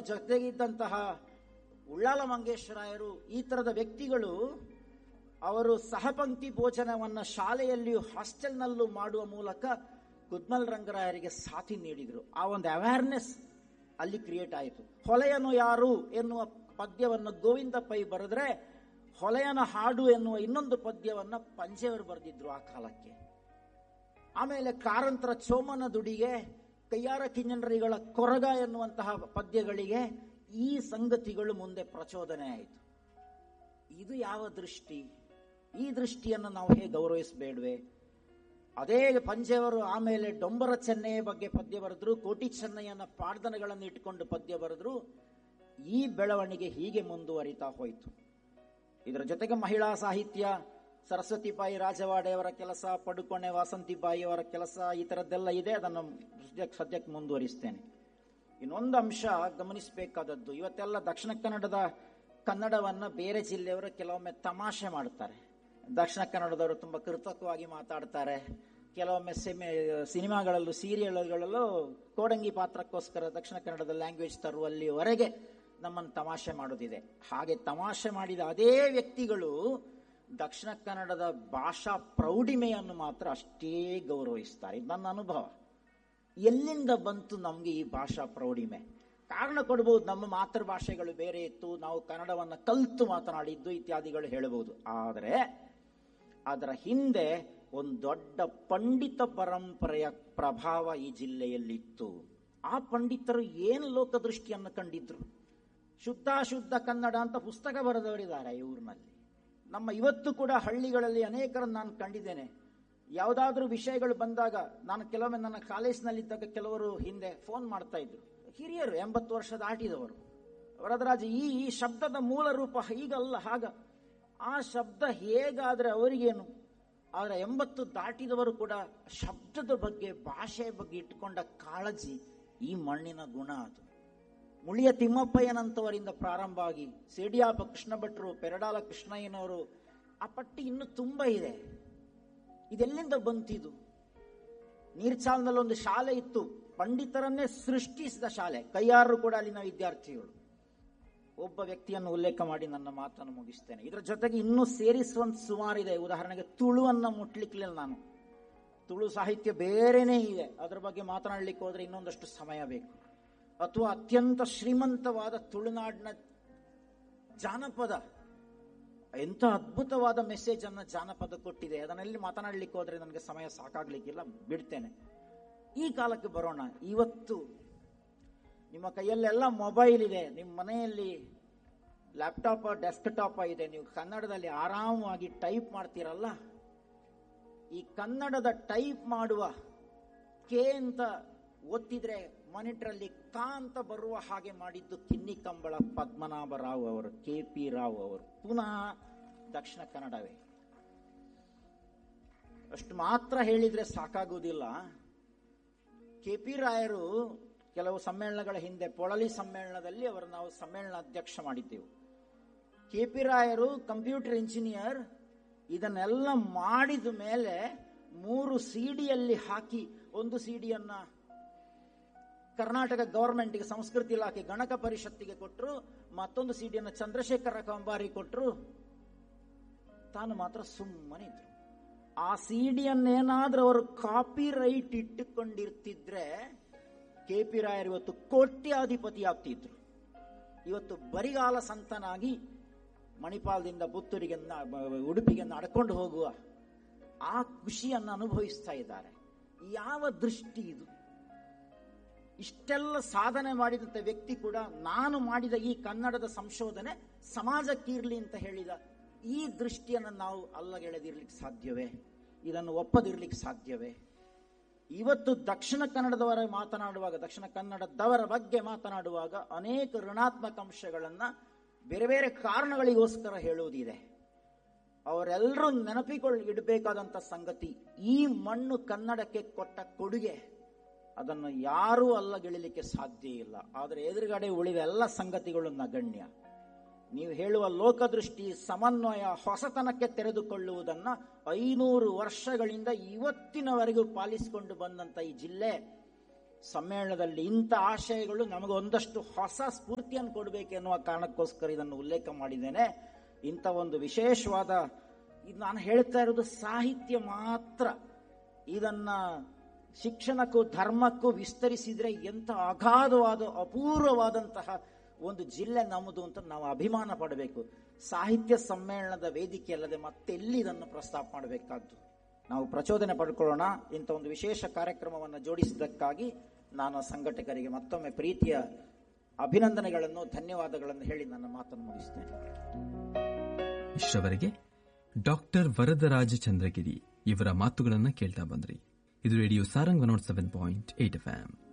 ಜೊತೆಗಿದ್ದಂತಹ ಉಳ್ಳಾಲ ಮಂಗೇಶ್ವರಾಯರು ಈ ತರದ ವ್ಯಕ್ತಿಗಳು ಅವರು ಸಹಪಂಕ್ತಿ ಭೋಜನವನ್ನ ಶಾಲೆಯಲ್ಲಿಯೂ ಹಾಸ್ಟೆಲ್ನಲ್ಲೂ ಮಾಡುವ ಮೂಲಕ ಕುದ್ಮಲ್ ರಂಗರಾಯರಿಗೆ ಸಾಥಿ ನೀಡಿದರು ಆ ಒಂದು ಅವೇರ್ನೆಸ್ ಅಲ್ಲಿ ಕ್ರಿಯೇಟ್ ಆಯಿತು ಹೊಲೆಯನು ಯಾರು ಎನ್ನುವ ಪದ್ಯವನ್ನು ಗೋವಿಂದ ಪೈ ಬರೆದ್ರೆ ಹೊಲೆಯನ ಹಾಡು ಎನ್ನುವ ಇನ್ನೊಂದು ಪದ್ಯವನ್ನ ಪಂಜೆಯವರು ಬರೆದಿದ್ರು ಆ ಕಾಲಕ್ಕೆ ಆಮೇಲೆ ಕಾರಂತರ ಚೋಮನ ದುಡಿಗೆ ಕೈಯಾರ ಕಿಂಜನರಿಗಳ ಕೊರಗ ಎನ್ನುವಂತಹ ಪದ್ಯಗಳಿಗೆ ಈ ಸಂಗತಿಗಳು ಮುಂದೆ ಪ್ರಚೋದನೆ ಆಯಿತು ಇದು ಯಾವ ದೃಷ್ಟಿ ಈ ದೃಷ್ಟಿಯನ್ನು ನಾವು ಹೇಗೆ ಗೌರವಿಸಬೇಡ್ವೆ ಅದೇ ಪಂಜೆಯವರು ಆಮೇಲೆ ಡೊಂಬರ ಚೆನ್ನಯ್ಯ ಬಗ್ಗೆ ಪದ್ಯ ಬರೆದ್ರು ಕೋಟಿ ಚೆನ್ನಯ್ಯನ ಪಾಡ್ದನಗಳನ್ನು ಇಟ್ಕೊಂಡು ಪದ್ಯ ಬರೆದ್ರು ಈ ಬೆಳವಣಿಗೆ ಹೀಗೆ ಮುಂದುವರಿತಾ ಹೋಯಿತು ಇದರ ಜೊತೆಗೆ ಮಹಿಳಾ ಸಾಹಿತ್ಯ ಸರಸ್ವತಿಬಾಯಿ ರಾಜವಾಡೆಯವರ ಕೆಲಸ ಪಡುಕೋಣೆ ವಾಸಂತಿಬಾಯಿ ಅವರ ಕೆಲಸ ಈ ತರದ್ದೆಲ್ಲ ಇದೆ ಅದನ್ನು ಸದ್ಯಕ್ಕೆ ಸದ್ಯಕ್ಕೆ ಮುಂದುವರಿಸ್ತೇನೆ ಇನ್ನೊಂದು ಅಂಶ ಗಮನಿಸಬೇಕಾದದ್ದು ಇವತ್ತೆಲ್ಲ ದಕ್ಷಿಣ ಕನ್ನಡದ ಕನ್ನಡವನ್ನ ಬೇರೆ ಜಿಲ್ಲೆಯವರು ಕೆಲವೊಮ್ಮೆ ತಮಾಷೆ ಮಾಡ್ತಾರೆ ದಕ್ಷಿಣ ಕನ್ನಡದವರು ತುಂಬಾ ಕೃತಕವಾಗಿ ಮಾತಾಡ್ತಾರೆ ಕೆಲವೊಮ್ಮೆ ಸೆಮೆ ಸಿನಿಮಾಗಳಲ್ಲೂ ಸೀರಿಯಲ್ಗಳಲ್ಲೂ ಕೋಡಂಗಿ ಪಾತ್ರಕ್ಕೋಸ್ಕರ ದಕ್ಷಿಣ ಕನ್ನಡದ ಲ್ಯಾಂಗ್ವೇಜ್ ತರುವಲ್ಲಿವರೆಗೆ ನಮ್ಮನ್ನು ತಮಾಷೆ ಮಾಡೋದಿದೆ ಹಾಗೆ ತಮಾಷೆ ಮಾಡಿದ ಅದೇ ವ್ಯಕ್ತಿಗಳು ದಕ್ಷಿಣ ಕನ್ನಡದ ಭಾಷಾ ಪ್ರೌಢಿಮೆಯನ್ನು ಮಾತ್ರ ಅಷ್ಟೇ ಗೌರವಿಸ್ತಾರೆ ಇದು ನನ್ನ ಅನುಭವ ಎಲ್ಲಿಂದ ಬಂತು ನಮ್ಗೆ ಈ ಭಾಷಾ ಪ್ರೌಢಿಮೆ ಕಾರಣ ಕೊಡಬಹುದು ನಮ್ಮ ಮಾತೃಭಾಷೆಗಳು ಬೇರೆ ಇತ್ತು ನಾವು ಕನ್ನಡವನ್ನ ಕಲ್ತು ಮಾತನಾಡಿದ್ದು ಇತ್ಯಾದಿಗಳು ಹೇಳಬಹುದು ಆದರೆ ಅದರ ಹಿಂದೆ ಒಂದು ದೊಡ್ಡ ಪಂಡಿತ ಪರಂಪರೆಯ ಪ್ರಭಾವ ಈ ಜಿಲ್ಲೆಯಲ್ಲಿತ್ತು ಆ ಪಂಡಿತರು ಏನು ಲೋಕದೃಷ್ಟಿಯನ್ನು ಕಂಡಿದ್ರು ಶುದ್ಧ ಶುದ್ಧ ಕನ್ನಡ ಅಂತ ಪುಸ್ತಕ ಬರೆದವರಿದ್ದಾರೆ ಈ ಊರಿನಲ್ಲಿ ನಮ್ಮ ಇವತ್ತು ಕೂಡ ಹಳ್ಳಿಗಳಲ್ಲಿ ಅನೇಕರನ್ನು ನಾನು ಕಂಡಿದ್ದೇನೆ ಯಾವುದಾದ್ರೂ ವಿಷಯಗಳು ಬಂದಾಗ ನಾನು ಕೆಲವೊಮ್ಮೆ ನನ್ನ ಕಾಲೇಜಿನಲ್ಲಿದ್ದಾಗ ಕೆಲವರು ಹಿಂದೆ ಫೋನ್ ಮಾಡ್ತಾ ಇದ್ರು ಹಿರಿಯರು ಎಂಬತ್ತು ವರ್ಷ ದಾಟಿದವರು ವರದರಾಜ ಈ ಈ ಶಬ್ದದ ಮೂಲ ರೂಪ ಹೀಗಲ್ಲ ಹಾಗ ಆ ಶಬ್ದ ಹೇಗಾದ್ರೆ ಅವರಿಗೇನು ಆದ್ರೆ ಎಂಬತ್ತು ದಾಟಿದವರು ಕೂಡ ಶಬ್ದದ ಬಗ್ಗೆ ಭಾಷೆಯ ಬಗ್ಗೆ ಇಟ್ಟುಕೊಂಡ ಕಾಳಜಿ ಈ ಮಣ್ಣಿನ ಗುಣ ಅದು ಮುಳಿಯ ತಿಮ್ಮಪ್ಪಯ್ಯನಂತವರಿಂದ ಪ್ರಾರಂಭ ಆಗಿ ಸೇಡಿಯಾಪ ಕೃಷ್ಣ ಭಟ್ರು ಪೆರಡಾಲ ಕೃಷ್ಣಯ್ಯನವರು ಆ ಪಟ್ಟಿ ಇನ್ನೂ ತುಂಬಾ ಇದೆ ಇದೆಲ್ಲಿಂದ ಬಂತಿದು ನೀರ್ಚಾಲ್ನಲ್ಲಿ ಒಂದು ಶಾಲೆ ಇತ್ತು ಪಂಡಿತರನ್ನೇ ಸೃಷ್ಟಿಸಿದ ಶಾಲೆ ಕೈಯಾರರು ಕೂಡ ಅಲ್ಲಿನ ವಿದ್ಯಾರ್ಥಿಗಳು ಒಬ್ಬ ವ್ಯಕ್ತಿಯನ್ನು ಉಲ್ಲೇಖ ಮಾಡಿ ನನ್ನ ಮಾತನ್ನು ಮುಗಿಸ್ತೇನೆ ಇದರ ಜೊತೆಗೆ ಇನ್ನೂ ಸೇರಿಸುವಂತ ಸುಮಾರಿದೆ ಉದಾಹರಣೆಗೆ ತುಳುವನ್ನ ಮುಟ್ಲಿಕ್ಕಿಲ್ಲ ನಾನು ತುಳು ಸಾಹಿತ್ಯ ಬೇರೆನೇ ಇದೆ ಅದರ ಬಗ್ಗೆ ಮಾತನಾಡಲಿಕ್ಕೆ ಹೋದ್ರೆ ಇನ್ನೊಂದಷ್ಟು ಸಮಯ ಬೇಕು ಅಥವಾ ಅತ್ಯಂತ ಶ್ರೀಮಂತವಾದ ತುಳುನಾಡಿನ ಜಾನಪದ ಎಂಥ ಅದ್ಭುತವಾದ ಮೆಸೇಜ್ ಅನ್ನ ಜಾನಪದ ಕೊಟ್ಟಿದೆ ಅದನ್ನೆಲ್ಲಿ ಮಾತನಾಡಲಿಕ್ಕೆ ಹೋದ್ರೆ ನನಗೆ ಸಮಯ ಸಾಕಾಗ್ಲಿಕ್ಕಿಲ್ಲ ಬಿಡ್ತೇನೆ ಈ ಕಾಲಕ್ಕೆ ಬರೋಣ ಇವತ್ತು ನಿಮ್ಮ ಕೈಯಲ್ಲೆಲ್ಲ ಮೊಬೈಲ್ ಇದೆ ನಿಮ್ಮ ಮನೆಯಲ್ಲಿ ಲ್ಯಾಪ್ಟಾಪ್ ಡೆಸ್ಕ್ಟಾಪ್ ಇದೆ ನೀವು ಕನ್ನಡದಲ್ಲಿ ಆರಾಮವಾಗಿ ಟೈಪ್ ಮಾಡ್ತೀರಲ್ಲ ಈ ಕನ್ನಡದ ಟೈಪ್ ಮಾಡುವ ಕೆ ಅಂತ ಒತ್ತಿದ್ರೆ ಮಾನಿಟರ್ ಅಲ್ಲಿ ಕಾ ಅಂತ ಬರುವ ಹಾಗೆ ಮಾಡಿದ್ದು ಕಿನ್ನಿ ಕಂಬಳ ಪದ್ಮನಾಭ ರಾವ್ ಅವರು ಕೆ ಪಿ ರಾವ್ ಅವರು ಪುನಃ ದಕ್ಷಿಣ ಕನ್ನಡವೇ ಅಷ್ಟು ಮಾತ್ರ ಹೇಳಿದ್ರೆ ಸಾಕಾಗುವುದಿಲ್ಲ ಕೆ ಪಿ ರಾಯರು ಕೆಲವು ಸಮ್ಮೇಳನಗಳ ಹಿಂದೆ ಪೊಳಲಿ ಸಮ್ಮೇಳನದಲ್ಲಿ ಅವರು ನಾವು ಸಮ್ಮೇಳನ ಅಧ್ಯಕ್ಷ ಮಾಡಿದ್ದೆವು K P Rayaru computer engineer ಇದನ್ನೆಲ್ಲ ಮಾಡಿದ ಮೇಲೆ ಮೂರು ಸಿಡಿಯಲ್ಲಿ ಹಾಕಿ ಒಂದು ಸಿಡಿಯನ್ನ ಕರ್ನಾಟಕ ಗವರ್ಮೆಂಟ್ಗೆ ಸಂಸ್ಕೃತಿ ಇಲಾಖೆ ಗಣಕ ಪರಿಷತ್ತಿಗೆ ಕೊಟ್ಟರು ಮತ್ತೊಂದು ಸಿಡಿಯನ್ನು ಚಂದ್ರಶೇಖರ ಕಂಬಾರಿ ಕೊಟ್ಟರು ತಾನು ಮಾತ್ರ ಸುಮ್ಮನೆ ಇದ್ರು ಆ ಸಿಡಿಯನ್ನೇನಾದ್ರೂ ಅವರು ಕಾಪಿ ರೈಟ್ ಇಟ್ಟುಕೊಂಡಿರ್ತಿದ್ರೆ ಕೆ ಪಿ ರಾಯರ್ ಇವತ್ತು ಕೋಟ್ಯಾಧಿಪತಿ ಆಗ್ತಿದ್ರು ಇವತ್ತು ಬರಿಗಾಲ ಸಂತನಾಗಿ ಮಣಿಪಾಲದಿಂದ ಪುತ್ತೂರಿಗೆ ಉಡುಪಿಗೆ ನಡ್ಕೊಂಡು ಹೋಗುವ ಆ ಖುಷಿಯನ್ನು ಅನುಭವಿಸ್ತಾ ಇದ್ದಾರೆ ಯಾವ ದೃಷ್ಟಿ ಇದು ಇಷ್ಟೆಲ್ಲ ಸಾಧನೆ ಮಾಡಿದಂತ ವ್ಯಕ್ತಿ ಕೂಡ ನಾನು ಮಾಡಿದ ಈ ಕನ್ನಡದ ಸಂಶೋಧನೆ ಸಮಾಜಕ್ಕಿರ್ಲಿ ಅಂತ ಹೇಳಿದ ಈ ದೃಷ್ಟಿಯನ್ನು ನಾವು ಅಲ್ಲಗೆಳೆದಿರ್ಲಿಕ್ಕೆ ಸಾಧ್ಯವೇ ಇದನ್ನು ಒಪ್ಪದಿರ್ಲಿಕ್ಕೆ ಸಾಧ್ಯವೇ ಇವತ್ತು ದಕ್ಷಿಣ ಕನ್ನಡದವರ ಮಾತನಾಡುವಾಗ ದಕ್ಷಿಣ ಕನ್ನಡದವರ ಬಗ್ಗೆ ಮಾತನಾಡುವಾಗ ಅನೇಕ ಋಣಾತ್ಮಕ ಅಂಶಗಳನ್ನ ಬೇರೆ ಬೇರೆ ಕಾರಣಗಳಿಗೋಸ್ಕರ ಹೇಳುವುದಿದೆ ಅವರೆಲ್ಲರೂ ನೆನಪಿಕೊಳ್ಳಿ ಇಡಬೇಕಾದಂತ ಸಂಗತಿ ಈ ಮಣ್ಣು ಕನ್ನಡಕ್ಕೆ ಕೊಟ್ಟ ಕೊಡುಗೆ ಅದನ್ನು ಯಾರೂ ಅಲ್ಲಗೆಳಿಲಿಕ್ಕೆ ಸಾಧ್ಯ ಇಲ್ಲ ಆದರೆ ಎದುರುಗಡೆ ಉಳಿದ ಎಲ್ಲ ಸಂಗತಿಗಳು ನಗಣ್ಯ ನೀವು ಹೇಳುವ ಲೋಕದೃಷ್ಟಿ ಸಮನ್ವಯ ಹೊಸತನಕ್ಕೆ ತೆರೆದುಕೊಳ್ಳುವುದನ್ನ ಐನೂರು ವರ್ಷಗಳಿಂದ ಇವತ್ತಿನವರೆಗೂ ಪಾಲಿಸಿಕೊಂಡು ಬಂದಂತ ಈ ಜಿಲ್ಲೆ ಸಮ್ಮೇಳನದಲ್ಲಿ ಇಂಥ ಆಶಯಗಳು ನಮಗೆ ಒಂದಷ್ಟು ಹೊಸ ಸ್ಫೂರ್ತಿಯನ್ನು ಕೊಡಬೇಕೆನ್ನುವ ಕಾರಣಕ್ಕೋಸ್ಕರ ಇದನ್ನು ಉಲ್ಲೇಖ ಮಾಡಿದ್ದೇನೆ ಇಂಥ ಒಂದು ವಿಶೇಷವಾದ ಇದು ನಾನು ಹೇಳ್ತಾ ಇರೋದು ಸಾಹಿತ್ಯ ಮಾತ್ರ ಇದನ್ನ ಶಿಕ್ಷಣಕ್ಕೂ ಧರ್ಮಕ್ಕೂ ವಿಸ್ತರಿಸಿದ್ರೆ ಎಂಥ ಅಗಾಧವಾದ ಅಪೂರ್ವವಾದಂತಹ ಒಂದು ಜಿಲ್ಲೆ ನಮ್ಮದು ಅಂತ ನಾವು ಅಭಿಮಾನ ಪಡಬೇಕು ಸಾಹಿತ್ಯ ಸಮ್ಮೇಳನದ ವೇದಿಕೆ ಅಲ್ಲದೆ ಮತ್ತೆಲ್ಲಿ ಇದನ್ನು ಪ್ರಸ್ತಾಪ ಮಾಡಬೇಕಾದ್ದು ನಾವು ಪ್ರಚೋದನೆ ಪಡ್ಕೊಳ್ಳೋಣ ಇಂಥ ಒಂದು ವಿಶೇಷ ಕಾರ್ಯಕ್ರಮವನ್ನು ಜೋಡಿಸಿದ್ದಕ್ಕಾಗಿ ನಾನು ಸಂಘಟಕರಿಗೆ ಮತ್ತೊಮ್ಮೆ ಪ್ರೀತಿಯ ಅಭಿನಂದನೆಗಳನ್ನು ಧನ್ಯವಾದಗಳನ್ನು ಹೇಳಿ ನನ್ನ ಮಾತನ್ನು ಮುಗಿಸ್ತೇನೆ ಇಷ್ಟವರೆಗೆ ಡಾಕ್ಟರ್ ವರದರಾಜ ಚಂದ್ರಗಿರಿ ಇವರ ಮಾತುಗಳನ್ನ ಕೇಳ್ತಾ ಬಂದ್ರಿ ಇದು radio Sarang one seven point eight F